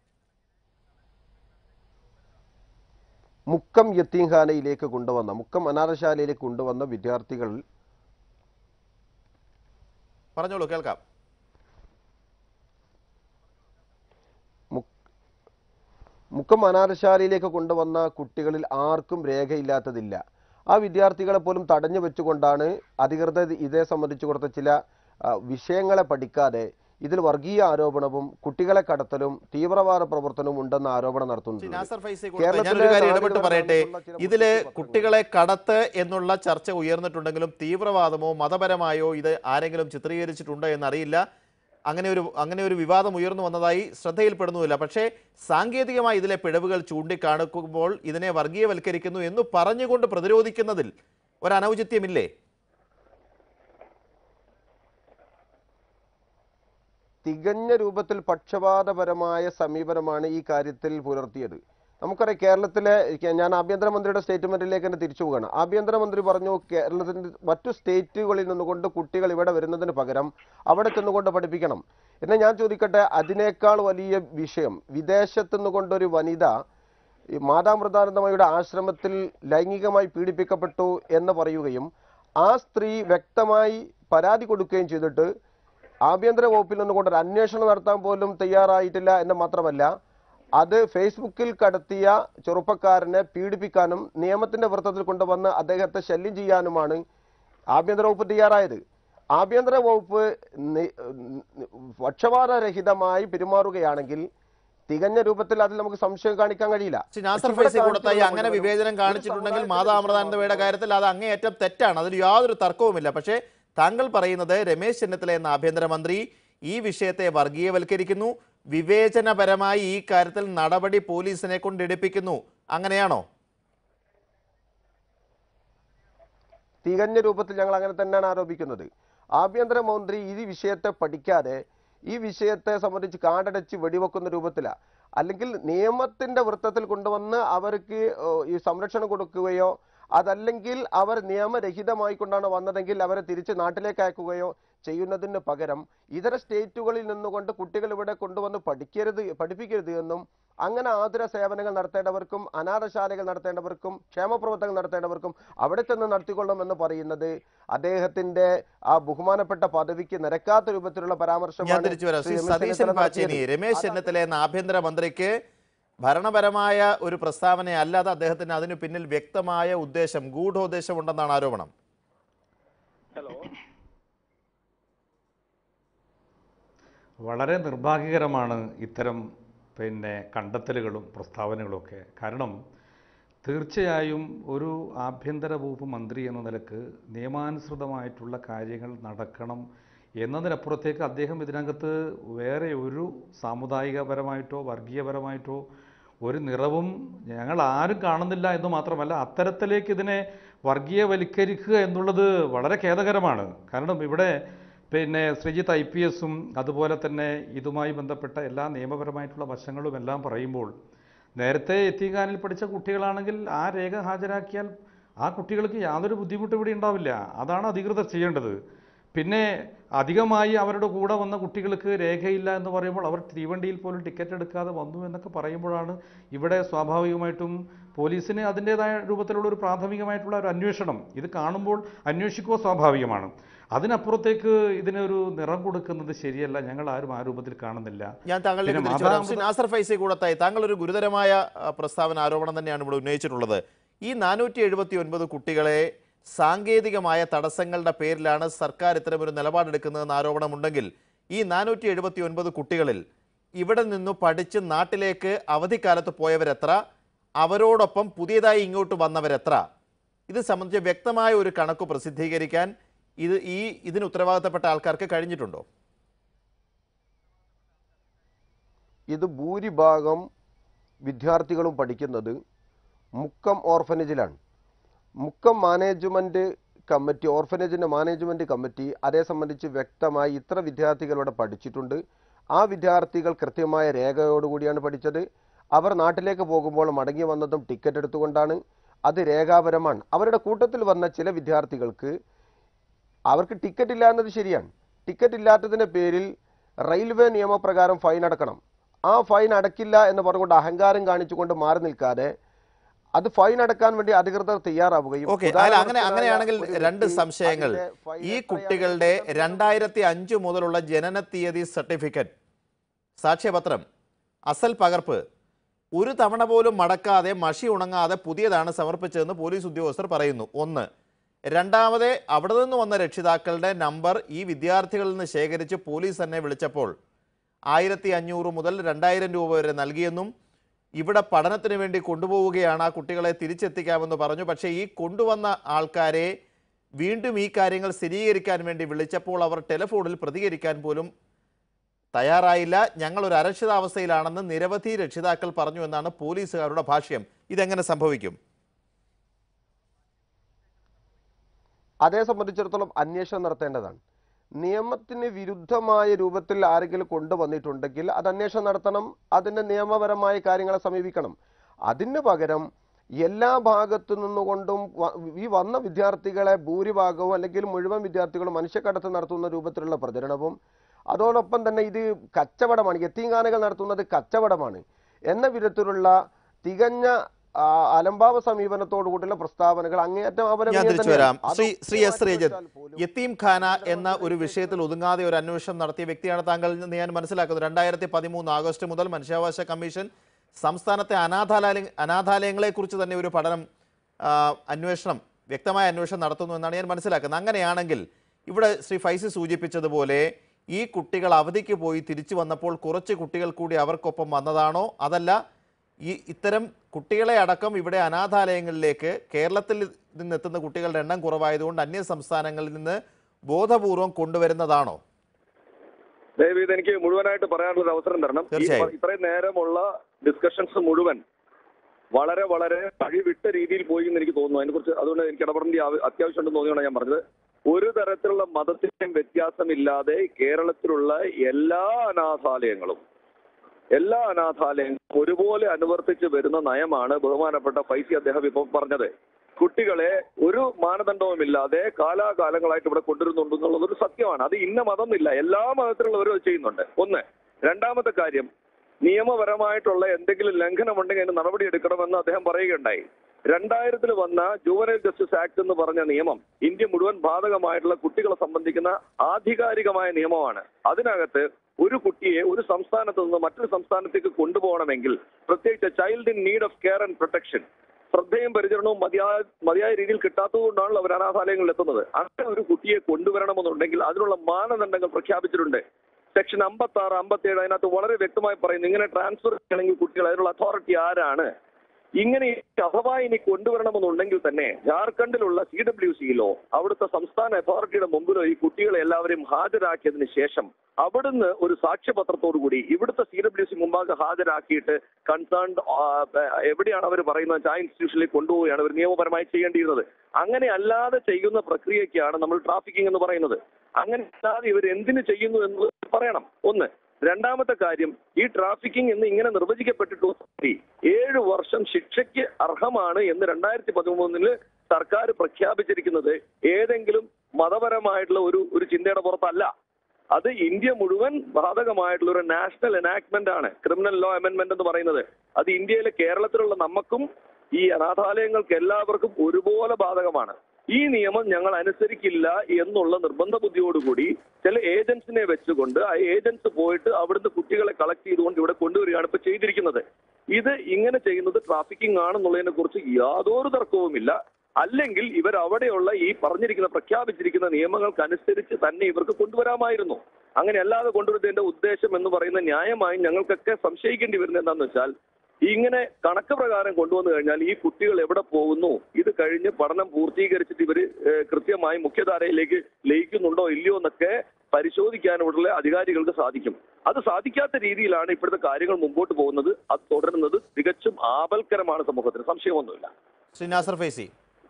മുക്കം യത്തീംഖാനയിലേക്ക് കൊണ്ടുവന്ന മുക്കം അനാഥശാലയിലേക്ക് കൊണ്ടുവന്ന വിദ്യാർത്ഥികൾ പറഞ്ഞോളൂ കേൾക്കാം മുക്ക് മുക്കം അനാഥശാലയിലേക്ക് കൊണ്ടുവന്ന കുട്ടികളിൽ ആർക്കും രേഖയില്ലാത്തതില്ല ആ വിദ്യാർത്ഥികളെ പോലും തടഞ്ഞു വെച്ചുകൊണ്ടാണ് അധികൃതർ ഇതേ സംബന്ധിച്ച് കൊടുത്ത ചില ആ, വിഷയങ്ങളെ പഠിക്കാതെ ഇതിൽ വർഗീയ ആരോപണവും കുട്ടികളെ കടത്തലും തീവ്രവാദ പ്രവർത്തനവും ഉണ്ടെന്ന ആരോപണം ശ്രീ നടത്തുന്നുണ്ട് നാസർ ഫൈസി കൂടത്തായി കേരളത്തിലെ ഞാനൊരു കാര്യം ഇടപെട്ട് നാടുകളിൽ പറയട്ടെ നടന്നിട്ടുള്ള ചില ഇതില് മുസ്ലിം കുട്ടികളെ കടത്ത് എന്നുള്ള ചർച്ച ഉയർന്നിട്ടുണ്ടെങ്കിലും തീവ്രവാദമോ മതപരമായോ ഇത് ആരെങ്കിലും ചിത്രീകരിച്ചിട്ടുണ്ടോ എന്നറിയില്ല അങ്ങനെ ഒരു അങ്ങനെ ഒരു വിവാദം ഉയർന്നു വന്നതായി ശ്രദ്ധയിൽപ്പെടുന്നുമില്ല പക്ഷേ സാങ്കേതികമായി ഇതിലെ പിഴവുകൾ ചൂണ്ടിക്കാണിക്കുമ്പോൾ ഇതിനെ വർഗീയവൽക്കരിക്കുന്നു എന്ന് പറഞ്ഞുകൊണ്ട് പ്രതിരോധിക്കുന്നതിൽ ഒരു അനൗചിത്യമില്ലേ തികഞ്ഞ രൂപത്തിൽ പക്ഷപാതപരമായ സമീപനമാണ് ഈ കാര്യത്തിൽ പുലർത്തിയത് നമുക്കറിയാം കേരളത്തിലെ കെ- ഞാൻ ആഭ്യന്തരമന്ത്രിയുടെ സ്റ്റേറ്റ്മെന്റിലേക്ക് തന്നെ തിരിച്ചു പോവുകയാണ് ആഭ്യന്തരമന്ത്രി പറഞ്ഞു കേരളത്തിന്റെ മറ്റു സ്റ്റേറ്റുകളിൽ നിന്നുകൊണ്ട് കുട്ടികൾ ഇവിടെ വരുന്നതിന് പകരം അവിടെ ചെന്നുകൊണ്ട് പഠിപ്പിക്കണം എന്നാൽ ഞാൻ ചോദിക്കട്ടെ അതിനേക്കാൾ വലിയ വിഷയം വിദേശത്തു നിന്നുകൊണ്ടൊരു വനിത ഈ മാതാമൃതാനന്ദമയുടെ ആശ്രമത്തിൽ ലൈംഗികമായി പീഡിപ്പിക്കപ്പെട്ടു എന്ന് പറയുകയും ആ സ്ത്രീ വ്യക്തമായി പരാതി കൊടുക്കുകയും ചെയ്തിട്ട് ആഭ്യന്തര വകുപ്പിൽ നിന്നുകൊണ്ട് ഒരു അന്വേഷണം നടത്താൻ പോലും തയ്യാറായിട്ടില്ല എന്ന് മാത്രമല്ല അത് ഫേസ്ബുക്കിൽ കടത്തിയ ചെറുപ്പക്കാരനെ പീഡിപ്പിക്കാനും നിയമത്തിന്റെ വൃത്തത്തിൽ കൊണ്ടുവന്ന് അദ്ദേഹത്തെ ശല്യം ചെയ്യാനുമാണ് ആഭ്യന്തര വകുപ്പ് തയ്യാറായത് ആഭ്യന്തര വകുപ്പ് നി- പക്ഷപാതരഹിതമായി പെരുമാറുകയാണെങ്കിൽ തികഞ്ഞ രൂപത്തിൽ അതിൽ നമുക്ക് സംശയം കാണിക്കാൻ കഴിയില്ല ശ്രീ നാസർ പക്ഷേ ഇവിടെ ഫൈസി കൂടത്തായി കാണിക്കുന്നത് അങ്ങനെ മുഴുവനും വിവേചനം ഒരു കാണിച്ചിട്ടുണ്ടെങ്കിൽ സമുദായത്തിന്റെ മാതാ അമൃതാനന്ദയുടെ കാര്യത്തിൽ അത് അങ്ങേയറ്റം തെറ്റാണ് അതിൽ യാതൊരു തർക്കവുമില്ല പക്ഷേ താങ്കൾ പറയുന്നത് രമേശ് ചെന്നിത്തല എന്ന ആഭ്യന്തരമന്ത്രി ഈ വിഷയത്തെ വർഗീയവൽക്കരിക്കുന്നു വിവേചനപരമായി ഈ കാര്യത്തിൽ നടപടി പോലീസിനെ കൊണ്ട് എടുപ്പിക്കുന്നു അങ്ങനെയാണോ തികഞ്ഞ രൂപത്തിൽ ഞങ്ങൾ അങ്ങനെ തന്നെയാണ് ആരോപിക്കുന്നത് ആഭ്യന്തരമന്ത്രി ഈ വിഷയത്തെ പഠിക്കാതെ ഈ വിഷയത്തെ സംബന്ധിച്ച് കാടടച്ച് വെടിവെക്കുന്ന രൂപത്തിലാണ് അല്ലെങ്കിൽ നിയമത്തിന്റെ വൃത്തത്തിൽ കൊണ്ടുവന്ന് അവർക്ക് ഏ, ഈ സംരക്ഷണം കൊടുക്കുകയോ അതല്ലെങ്കിൽ അവർ നിയമരഹിതമായി കൊണ്ടാണ് വന്നതെങ്കിൽ അവരെ തിരിച്ച് നാട്ടിലേക്ക് അയക്കുകയോ ചെയ്യുന്നതിന് പകരം ഇതര സ്റ്റേറ്റുകളിൽ നിന്നുകൊണ്ട് കുട്ടികൾ ഇവിടെ കൊണ്ടുവന്ന് പഠിക്കരുത് പഠിപ്പിക്കരുത് എന്നും അങ്ങനെ ആതുര സേവനങ്ങൾ നടത്തേണ്ടവർക്കും അനാഥശാലകൾ നടത്തേണ്ടവർക്കും ക്ഷേമപ്രവർത്തനങ്ങൾ നടത്തേണ്ടവർക്കും അവിടെ ചെന്ന് നടത്തിക്കൊള്ളും എന്ന് പറയുന്നത് അദ്ദേഹത്തിന്റെ ആ ബഹുമാനപ്പെട്ട പദവിക്ക് നിരക്കാത്ത രൂപത്തിലുള്ള ഞാൻ പരാമർശമാണ് തിരിച്ചു വരാം ശ്രീ ശ്രീ രമേശ് സതീശൻ ചെന്നിത്തല പാച്ചേനി നടത്തിയത്. രമേശ് ചെന്നിത്തല എന്ന ആഭ്യന്തരമന്ത്രിക്ക് ഭരണപരമായ ഒരു പ്രസ്താവന അല്ലാതെ അദ്ദേഹത്തിന് അതിനു പിന്നിൽ വ്യക്തമായ ഉദ്ദേശം ഗൂഢോദ്ദേശം ഉണ്ടെന്നാണ് ആരോപണം വളരെ നിർഭാഗ്യകരമാണ് ഇത്തരം പിന്നെ കണ്ടെത്തലുകളും പ്രസ്താവനകളുമൊക്കെ കാരണം തീർച്ചയായും ഒരു ആഭ്യന്തര വകുപ്പ് മന്ത്രി എന്ന നിലക്ക് നിയമാനുസൃതമായിട്ടുള്ള കാര്യങ്ങൾ നടക്കണം എന്നതിനപ്പുറത്തേക്ക് അദ്ദേഹം ഇതിനകത്ത് വേറെ ഒരു സാമുദായികപരമായിട്ടോ വർഗീയപരമായിട്ടോ ഒരു നിറവും ഞങ്ങൾ ആരും കാണുന്നില്ല എന്ന് മാത്രമല്ല അത്തരത്തിലേക്ക് ഇതിനെ വർഗീയവൽക്കരിക്കുക എന്നുള്ളത് വളരെ ഖേദകരമാണ് കാരണം ഇവിടെ പിന്നെ ശ്രീജിത്ത് ഐ പി എസും അതുപോലെ തന്നെ ഇതുമായി ബന്ധപ്പെട്ട എല്ലാ നിയമപരമായിട്ടുള്ള വശങ്ങളും എല്ലാം പറയുമ്പോൾ നേരത്തെ എത്തിങ്കാനിൽ പഠിച്ച കുട്ടികളാണെങ്കിൽ ആ രേഖ ഹാജരാക്കിയാൽ ആ കുട്ടികൾക്ക് യാതൊരു ബുദ്ധിമുട്ടും ഇവിടെ ഉണ്ടാവില്ല അതാണ് അധികൃതർ ചെയ്യേണ്ടത് പിന്നെ അധികമായി അവരുടെ കൂടെ വന്ന കുട്ടികൾക്ക് രേഖയില്ല എന്ന് പറയുമ്പോൾ അവർ തീവണ്ടിയിൽ പോലും ടിക്കറ്റ് എടുക്കാതെ വന്നു എന്നൊക്കെ പറയുമ്പോഴാണ് ഇവിടെ സ്വാഭാവികമായിട്ടും പോലീസിന് അതിൻ്റെതായ രൂപത്തിലുള്ള ഒരു പ്രാഥമികമായിട്ടുള്ള ഒരു അന്വേഷണം ഇത് കാണുമ്പോൾ അന്വേഷിക്കുക സ്വാഭാവികമാണ് അതിനപ്പുറത്തേക്ക് ഇതിനൊരു നിറം കൊടുക്കുന്നത് ശരിയല്ല ഞങ്ങൾ ആരും ആ രൂപത്തിൽ കാണുന്നില്ല ഞാൻ താങ്കളിലേക്ക് പിന്നെ തിരിച്ചു വരാം മാതാ- ശ്രീ നാസർ ഫൈസി കൂടത്തായി താങ്കൾ ഒരു ഗുരുതരമായ ആ, പ്രസ്താവന ആരോപണം തന്നെയാണ് ഇവിടെ ഉന്നയിച്ചിട്ടുള്ളത് ഈ നാനൂറ്റി എഴുപത്തി ഒൻപത് കുട്ടികളെ സാങ്കേതികമായ തടസ്സങ്ങളുടെ പേരിലാണ് സർക്കാർ ഇത്തരമൊരു നിലപാടെടുക്കുന്നതെന്ന് ആരോപണമുണ്ടെങ്കിൽ ഈ നാനൂറ്റി എഴുപത്തി ഒൻപത് കുട്ടികളിൽ ഇവിടെ നിന്നു പഠിച്ച് നാട്ടിലേക്ക് അവധിക്കാലത്ത് പോയവരെത്ര അവരോടൊപ്പം പുതിയതായി ഇങ്ങോട്ട് വന്നവരെത്ര ഇത് സംബന്ധിച്ച് വ്യക്തമായ ഒരു കണക്ക് പ്രസിദ്ധീകരിക്കാൻ ഇത് ഈ ഇതിന് ഉത്തരവാദിത്തപ്പെട്ട ആൾക്കാർക്ക് കഴിഞ്ഞിട്ടുണ്ടോ ഇത് ഭൂരിഭാഗം വിദ്യാർത്ഥികളും പഠിക്കുന്നത് മുക്കം ഓർഫനേജിലാണ് മുക്കം മാനേജ്മെൻറ്റ് കമ്മിറ്റി ഓർഫനേജിൻ്റെ മാനേജ്മെൻറ്റ് കമ്മിറ്റി അതേ സംബന്ധിച്ച് വ്യക്തമായി ഇത്ര വിദ്യാർത്ഥികൾ ഇവിടെ പഠിച്ചിട്ടുണ്ട് ആ വിദ്യാർത്ഥികൾ കൃത്യമായ രേഖയോടുകൂടിയാണ് പഠിച്ചത് അവർ നാട്ടിലേക്ക് പോകുമ്പോൾ മടങ്ങി വന്നതും ടിക്കറ്റ് എടുത്തുകൊണ്ടാണ് അത് രേഖാപരമാണ് അവരുടെ കൂട്ടത്തിൽ വന്ന ചില വിദ്യാർത്ഥികൾക്ക് അവർക്ക് ടിക്കറ്റ് ഇല്ല എന്നത് ശരിയാണ് ടിക്കറ്റ് ഇല്ലാത്തതിൻ്റെ പേരിൽ റെയിൽവേ നിയമപ്രകാരം ഫൈൻ അടക്കണം ആ ഫൈൻ അടക്കില്ല എന്ന് പറഞ്ഞുകൊണ്ട് അഹങ്കാരം കാണിച്ചുകൊണ്ട് മാറി നിൽക്കാതെ അത് ഫൈൻ അടക്കാൻ വേണ്ടി അധികൃതർ തയ്യാറാവുകയും ഓക്കെ അല്ല അങ്ങനെ ഉദാഹരണത്തിനായ അങ്ങനെയാണെങ്കിൽ ഒരു രണ്ട് വ്യക്തി സംശയങ്ങൾ അതിന്റെ ഫൈൻ ഈ എത്രയാണ് കുട്ടികളുടെ എന്ന് രണ്ടായിരത്തി അഞ്ച് മുതലുള്ള ജനന തീയതി സർട്ടിഫിക്കറ്റ് സാക്ഷ്യപത്രം അസൽ പകർപ്പ് ഒരു തവണ പോലും മടക്കാതെ മഷി ഉണങ്ങാതെ പുതിയതാണ് സമർപ്പിച്ചതെന്ന് പോലീസ് ഉദ്യോഗസ്ഥർ പറയുന്നു ഒന്ന് രണ്ടാമത് അവിടെ നിന്ന് വന്ന രക്ഷിതാക്കളുടെ നമ്പർ ഈ വിദ്യാർത്ഥികളിൽ നിന്ന് ശേഖരിച്ച് പോലീസ് തന്നെ വിളിച്ചപ്പോൾ ആയിരത്തി അഞ്ഞൂറ് മുതൽ രണ്ടായിരം രൂപ വരെ നൽകിയെന്നും ഇവിടെ പഠനത്തിന് വേണ്ടി കൊണ്ടുപോവുകയാണ് ആ കുട്ടികളെ തിരിച്ചെത്തിക്കാമെന്ന് പറഞ്ഞു പക്ഷേ ഈ കൊണ്ടുവന്ന ആൾക്കാരെ വീണ്ടും ഈ കാര്യങ്ങൾ സ്ഥിരീകരിക്കാൻ വേണ്ടി വിളിച്ചപ്പോൾ അവർ ടെലിഫോണിൽ പ്രതികരിക്കാൻ പോലും തയ്യാറായില്ല ഞങ്ങൾ ഒരു അരക്ഷിതാവസ്ഥയിലാണെന്ന് നിരവധി രക്ഷിതാക്കൾ പറഞ്ഞു എന്നാണ് പോലീസുകാരുടെ ഭാഷ്യം ഇതെങ്ങനെ സംഭവിക്കും അതേ സംബന്ധിച്ചിടത്തോളം അന്വേഷണം നടത്തേണ്ടതാണ് നിയമത്തിന് വിരുദ്ധമായ രൂപത്തിൽ ആരെങ്കിലും കൊണ്ടുവന്നിട്ടുണ്ടെങ്കിൽ അത് അന്വേഷണം നടത്തണം അതിൻ്റെ നിയമപരമായ കാര്യങ്ങളെ സമീപിക്കണം അതിന് പകരം എല്ലാ ഭാഗത്തു നിന്നുകൊണ്ടും വ- ഈ വന്ന വിദ്യാർത്ഥികളെ ഭൂരിഭാഗവും അല്ലെങ്കിൽ മുഴുവൻ വിദ്യാർത്ഥികളും മനുഷ്യക്കടത്ത് നടത്തുന്ന രൂപത്തിലുള്ള പ്രചരണവും അതോടൊപ്പം തന്നെ ഇത് കച്ചവടമാണ് യത്തീങ്കാനകൾ നടത്തുന്നത് കച്ചവടമാണ് എന്ന വിധത്തിലുള്ള തികഞ്ഞ ആ, അലംഭാവ സമീപനത്തോടു കൂടിയുള്ള പ്രസ്താവനകൾ അങ്ങേയറ്റം ഞാൻ അപലപനീയം തിരിച്ചു വരാം തന്നെയാണ്. ശ്രീ അതൊക്കെ ശ്രീ എസ് രജത് മാറ്റിവെച്ചാൽ പോലും യത്തീം ഖാന എന്ന ഒരു വിഷയത്തിൽ ഒതുങ്ങാതെ ഒരു അന്വേഷണം നടത്തിയ വ്യക്തിയാണ് താങ്കൾ എന്ന് ഞാൻ മനസ്സിലാക്കുന്നത് രണ്ടായിരത്തി പതിമൂന്ന് ആഗസ്റ്റ് മുതൽ മനുഷ്യാവകാശ കമ്മീഷൻ സംസ്ഥാനത്തെ അനാഥാലയ അനാഥാലയങ്ങളെക്കുറിച്ച് തന്നെ ഒരു പഠനം ആ, അന്വേഷണം വ്യക്തമായ അന്വേഷണം നടത്തുന്നു എന്നാണ് ഞാൻ മനസ്സിലാക്കുന്നത് അങ്ങനെയാണെങ്കിൽ ഇവിടെ ശ്രീ ഫൈസി സൂചിപ്പിച്ചതുപോലെ ഈ കുട്ടികൾ അവധിക്ക് പോയി തിരിച്ചു വന്നപ്പോൾ കുറച്ച് കുട്ടികൾ കൂടി അവർക്കൊപ്പം വന്നതാണോ അതല്ല ഈ ഇത്തരം കുട്ടികളെ അടക്കം ഇവിടെ അനാഥാലയങ്ങളിലേക്ക് കേരളത്തിൽ നിന്നെത്തുന്ന കുട്ടികളുടെ എണ്ണം കുറവായതുകൊണ്ട് അന്യ സംസ്ഥാനങ്ങളിൽ നിന്ന് ബോധപൂർവം കൊണ്ടുവരുന്നതാണോ ദയവ് ഇത് എനിക്ക് മുഴുവനായിട്ട് പറയാനുള്ള ഒരു അവസരം തരണം ഈ തീർച്ചയായും. പ- ഇത്രയും നേരമുള്ള ഡിസ്കഷൻസ് മുഴുവൻ വളരെ വളരെ കഴിവിട്ട രീതിയിൽ പോയി എന്ന് എനിക്ക് തോന്നുന്നു അതിനെക്കുറിച്ച് അതുകൊണ്ട് എനിക്ക് ഇടപെടേണ്ട ആവ- അത്യാവശ്യമുണ്ടെന്ന് തോന്നിയാണ് ഞാൻ പറഞ്ഞത് ഒരു തരത്തിലുള്ള മതത്തിന്റെയും വ്യത്യാസമില്ലാതെ കേരളത്തിലുള്ള എല്ലാ അനാഥാലയങ്ങളും എല്ലാ അനാഥാലയങ്ങളും ഒരുപോലെ അനുവർത്തിച്ച് വരുന്ന നയമാണ് ബഹുമാനപ്പെട്ട ഫൈസി അദ്ദേഹം ഇപ്പം പറഞ്ഞത് കുട്ടികളെ ഒരു മാനദണ്ഡവുമില്ലാതെ കാലാകാലങ്ങളായിട്ട് ഇവിടെ കൊണ്ടുവരുന്നുണ്ട് എന്നുള്ളത് ഒരു സത്യമാണ് അത് ഇന്ന മതം എന്നില്ല എല്ലാ മതത്തിലുള്ളവരും അത് ചെയ്യുന്നുണ്ട് ഒന്ന് രണ്ടാമത്തെ കാര്യം നിയമപരമായിട്ടുള്ള എന്തെങ്കിലും ലംഘനമുണ്ടെങ്കിൽ അതിന് നടപടി എടുക്കണമെന്ന് അദ്ദേഹം പറയുകയുണ്ടായി രണ്ടായിരത്തിൽ വന്ന ജുവനൈൽ ജസ്റ്റിസ് ആക്ട് എന്ന് പറഞ്ഞ നിയമം ഇന്ത്യ മുഴുവൻ ബാധകമായിട്ടുള്ള കുട്ടികളെ സംബന്ധിക്കുന്ന ആധികാരികമായ നിയമമാണ് അതിനകത്ത് ഒരു കുട്ടിയെ ഒരു സംസ്ഥാനത്ത് നിന്ന് മറ്റൊരു സംസ്ഥാനത്തേക്ക് കൊണ്ടുപോകണമെങ്കിൽ പ്രത്യേകിച്ച് child in need of care and protection ശ്രദ്ധയും പരിചരണവും മതിയായ മതിയായ രീതിയിൽ കിട്ടാത്തതുകൊണ്ടാണല്ലോ അവർ അനാഥാലയങ്ങളിൽ എത്തുന്നത് അങ്ങനെ ഒരു കുട്ടിയെ കൊണ്ടുവരണമെന്നുണ്ടെങ്കിൽ അതിനുള്ള മാനദണ്ഡങ്ങൾ പ്രഖ്യാപിച്ചിട്ടുണ്ട് സെക്ഷൻ അമ്പത്തി ആറ് അമ്പത്തി ഏഴ് അതിനകത്ത് വളരെ വ്യക്തമായി പറയുന്നു ഇങ്ങനെ ട്രാൻസ്ഫർ ചെയ്യണമെങ്കിൽ കുട്ടികൾ അതിനുള്ള അതോറിറ്റി ആരാണ് ഇങ്ങനെ അഥവാ ഇനി കൊണ്ടുവരണമെന്നുണ്ടെങ്കിൽ തന്നെ ജാർഖണ്ഡിലുള്ള സി ഡബ്ല്യു സിയിലോ അവിടുത്തെ സംസ്ഥാന അതോറിറ്റിയുടെ മുമ്പിലോ ഈ കുട്ടികളെ എല്ലാവരെയും ഹാജരാക്കിയതിന് ശേഷം അവിടുന്ന് ഒരു സാക്ഷ്യപത്രത്തോടു കൂടി ഇവിടുത്തെ സി ഡബ്ല്യു സി മുമ്പാകെ ഹാജരാക്കിയിട്ട് കൺസേൺഡ് എവിടെയാണ് അവർ പറയുന്നത് ആ ഇൻസ്റ്റിറ്റ്യൂഷനിലേക്ക് കൊണ്ടുപോവുകയാണ് അവർ നിയമപരമായി ചെയ്യേണ്ടിയിരുന്നത് അങ്ങനെ അല്ലാതെ ചെയ്യുന്ന പ്രക്രിയയ്ക്കാണ് നമ്മൾ ട്രാഫിക്കിംഗ് എന്ന് പറയുന്നത് അങ്ങനെ അല്ലാതെ ഇവർ എന്തിനു ചെയ്യുന്നു എന്ന് പറയണം ഒന്ന് രണ്ടാമത്തെ കാര്യം ഈ ട്രാഫിക്കിംഗ് എന്ന് ഇങ്ങനെ നിർവചിക്കപ്പെട്ടിട്ടുള്ള ഏഴ് വർഷം ശിക്ഷയ്ക്ക് അർഹമാണ് എന്ന് രണ്ടായിരത്തി പതിമൂന്നില് സർക്കാർ പ്രഖ്യാപിച്ചിരിക്കുന്നത് ഏതെങ്കിലും മതപരമായിട്ടുള്ള ഒരു ഒരു ചിന്തയുടെ പുറത്തല്ല അത് ഇന്ത്യ മുഴുവൻ ബാധകമായിട്ടുള്ള ഒരു നാഷണൽ എനാക്ട്മെന്റ് ആണ് ക്രിമിനൽ ലോ അമെന്റ്മെന്റ് എന്ന് പറയുന്നത് അത് ഇന്ത്യയിലെ കേരളത്തിലുള്ള നമുക്കും ഈ അനാഥാലയങ്ങൾക്ക് എല്ലാവർക്കും ഒരുപോലെ ബാധകമാണ് ഈ നിയമം ഞങ്ങൾ അനുസരിക്കില്ല എന്നുള്ള നിർബന്ധ ബുദ്ധിയോടുകൂടി ചില ഏജൻസിനെ വെച്ചുകൊണ്ട് ആ ഏജൻസ് പോയിട്ട് അവിടുന്ന് കുട്ടികളെ കളക്ട് ചെയ്തുകൊണ്ട് ഇവിടെ കൊണ്ടുവരികയാണ് ഇപ്പൊ ചെയ്തിരിക്കുന്നത് ഇത് ഇങ്ങനെ ചെയ്യുന്നത് ട്രാഫിക്കിംഗ് ആണെന്നുള്ളതിനെ കുറിച്ച് യാതൊരു തർക്കവുമില്ല അല്ലെങ്കിൽ ഇവർ അവിടെയുള്ള ഈ പറഞ്ഞിരിക്കുന്ന പ്രഖ്യാപിച്ചിരിക്കുന്ന നിയമങ്ങൾക്കനുസരിച്ച് തന്നെ ഇവർക്ക് കൊണ്ടുവരാമായിരുന്നു അങ്ങനെ അല്ലാതെ കൊണ്ടുവരുന്നതിന്റെ ഉദ്ദേശം എന്ന് പറയുന്ന ന്യായമായും ഞങ്ങൾക്കൊക്കെ സംശയിക്കേണ്ടി വരുന്നത് എന്താണെന്ന് വെച്ചാൽ ഇങ്ങനെ കണക്ക് പ്രകാരം കൊണ്ടുവന്നു കഴിഞ്ഞാൽ ഈ കുട്ടികൾ എവിടെ പോകുന്നു ഇത് കഴിഞ്ഞ് പഠനം പൂർത്തീകരിച്ചിട്ട് ഇവർ കൃത്യമായി മുഖ്യധാരയിലേക്ക് ലയിക്കുന്നുണ്ടോ ഇല്ലയോ എന്നൊക്കെ പരിശോധിക്കാനുള്ള അധികാരികൾക്ക് സാധിക്കും അത് സാധിക്കാത്ത രീതിയിലാണ് ഇപ്പോഴത്തെ കാര്യങ്ങൾ മുമ്പോട്ട് പോകുന്നത് അത് തുടരുന്നത് തികച്ചും ആപൽക്കരമാണ് സമൂഹത്തിന് സംശയമൊന്നുമില്ല ശ്രീ നാസർ ഫൈസി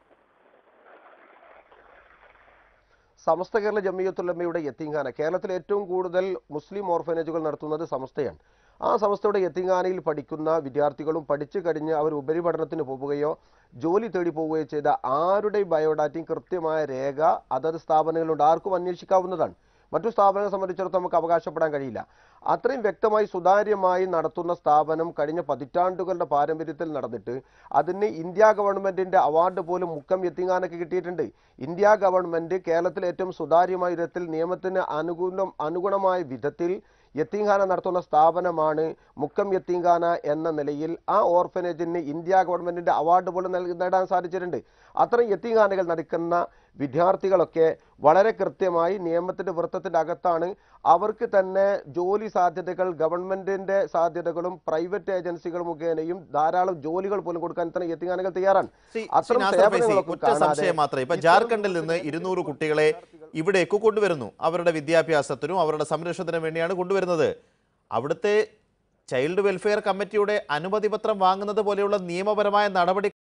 സമസ്ത കേരള ജമിയത്തുല്ലമ്മയുടെ യത്തീങ്ഖാന കേരളത്തിൽ ഏറ്റവും കൂടുതൽ മുസ്ലിം ഓർഫനേജുകൾ നടത്തുന്നത് സമസ്തയാണ് ആ സംസ്ഥയുടെ യത്തീങ്ഖാനയിൽ പഠിക്കുന്ന വിദ്യാർത്ഥികളും പഠിച്ചു കഴിഞ്ഞ് അവർ ഉപരിപഠനത്തിന് പോവുകയോ ജോലി തേടി പോവുകയോ ചെയ്ത ആരുടെ ബയോഡാറ്റയും കൃത്യമായ രേഖ അതത് സ്ഥാപനങ്ങളുണ്ട് ആർക്കും അന്വേഷിക്കാവുന്നതാണ് മറ്റു സ്ഥാപനങ്ങളെ സംബന്ധിച്ചിടത്തോളം നമുക്ക് അവകാശപ്പെടാൻ കഴിയില്ല അത്രയും വ്യക്തമായി സുതാര്യമായി നടത്തുന്ന സ്ഥാപനം കഴിഞ്ഞ പതിറ്റാണ്ടുകളുടെ പാരമ്പര്യത്തിൽ നടന്നിട്ട് അതിന് ഇന്ത്യ ഗവൺമെന്റിന്റെ അവാർഡ് പോലും മുക്കം യത്തിങ്ങാനൊക്കെ കിട്ടിയിട്ടുണ്ട് ഇന്ത്യ ഗവൺമെന്റ് കേരളത്തിൽ ഏറ്റവും സുതാര്യമായ വിധത്തിൽ നിയമത്തിന് അനുകൂലം അനുഗുണമായ വിധത്തിൽ യത്തീംഖാന നടത്തുന്ന സ്ഥാപനമാണ് മുക്കം യത്തീംഖാന എന്ന നിലയിൽ ആ ഓർഫനേജിന് ഇന്ത്യ ഗവൺമെന്റിന്റെ അവാർഡ് പോലും നൽകി നേടാൻ സാധിച്ചിട്ടുണ്ട് അത്തരം യത്തീംഖാനകൾ നടക്കുന്ന വിദ്യാർത്ഥികളൊക്കെ വളരെ കൃത്യമായി നിയമത്തിന്റെ വൃത്തത്തിന്റെ അകത്താണ് അവർക്ക് തന്നെ ജോലി സാധ്യതകൾ ഗവൺമെന്റിന്റെ സാധ്യതകളും പ്രൈവറ്റ് ഏജൻസികൾ മുഖേനയും ധാരാളം ജോലികൾ പോലും കൊടുക്കാൻ ഇത്തരം യത്തീംഖാനകൾ തയ്യാറാണ് ശ്രീ- അത്തരം ശ്രീ നാസർ ഫൈസി, സേവനങ്ങളൊക്കെ ഒറ്റ കാണാതെ സംശയം മാത്രമേ ഇപ്പൊ ഇത്തരം ജാർഖണ്ഡിൽ നിന്ന് ഇരുന്നൂറ് കുട്ടികളെ ഇവിടേക്ക് കൊണ്ടുവരുന്നു അവരുടെ വിദ്യാഭ്യാസത്തിനും അവരുടെ സംരക്ഷണത്തിനും വേണ്ടിയാണ് കൊണ്ടുവരുന്നത് അവിടുത്തെ ചൈൽഡ് വെൽഫെയർ കമ്മിറ്റിയുടെ അനുമതി പത്രം വാങ്ങുന്നത് പോലെയുള്ള നിയമപരമായ നടപടി